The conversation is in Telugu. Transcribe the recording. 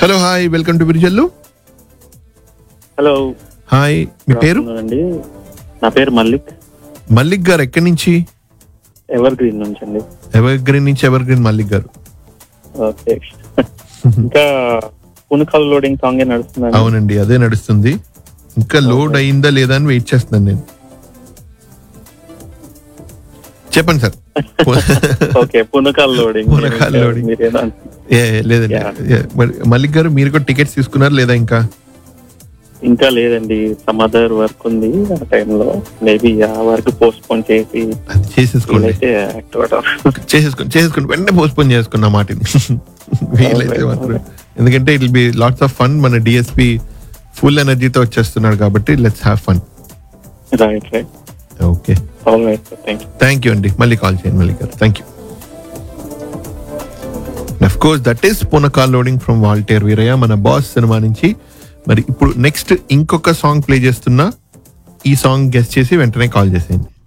హలో హాయ్ వెల్కమ్ టు బిరిజల్లు హలో హాయ్ మీ పేరు అండి నా పేరు మల్లిక్ మల్లిక్ గారు ఎక్కడి నుంచి ఎవర్ గ్రీన్ నుంచి అండి ఎవర్ గ్రీన్ నుంచి ఎవర్ గ్రీన్ మల్లిక్ గారు ఓకే ఇంకా పునకాల లోడింగ్ సాంగ్ నడుస్తుందండి అవునండి అదే నడుస్తుంది ఇంకా లోడ్ అయిందా లేదా అని వెయిట్ చేస్తున్నాను నేను చెప్పండి సార్ ఓకే పునకాల లోడింగ్ పునకాల loading. మీరేదో ఏ లేదండి ఏ, మరి మల్లిక్ గారు మీరు కూడా టికెట్స్ తీసుకున్నారు లేదా ఇంకా ఇంకా లేదండి సమ్ అదర్ వర్క్ ఉంది ఆ టైంలో మేబీ ఆ వర్క్ పోస్ట్ పోన్ చేసి అది చేసేసుకోండి వీలైతే యాక్టివ్ చేసేసుకోండి చేసేసుకోండి వెంటనే పోస్ట్పోన్ చేసుకున్న మాటిని వీలైతే మాత్రం ఎందుకంటే it be lots of fun మన డిఎస్పి ఫుల్ ఎనర్జీతో వచ్చేస్తున్నాడు కాబట్టి let's have fun right right okay all right thank you thank you అండి మళ్ళీ కాల్ చేయండి మళ్ళీ గారు thank you of course that is పునకాల్ లోడింగ్ ఫ్రమ్ వాల్టేర్ వీరయ్య మన బాస్ సినిమా నుంచి మరి ఇప్పుడు నెక్స్ట్ ఇంకొక సాంగ్ ప్లే చేస్తున్నా ఈ సాంగ్ గెస్ట్ చేసి వెంటనే కాల్ చేసేయండి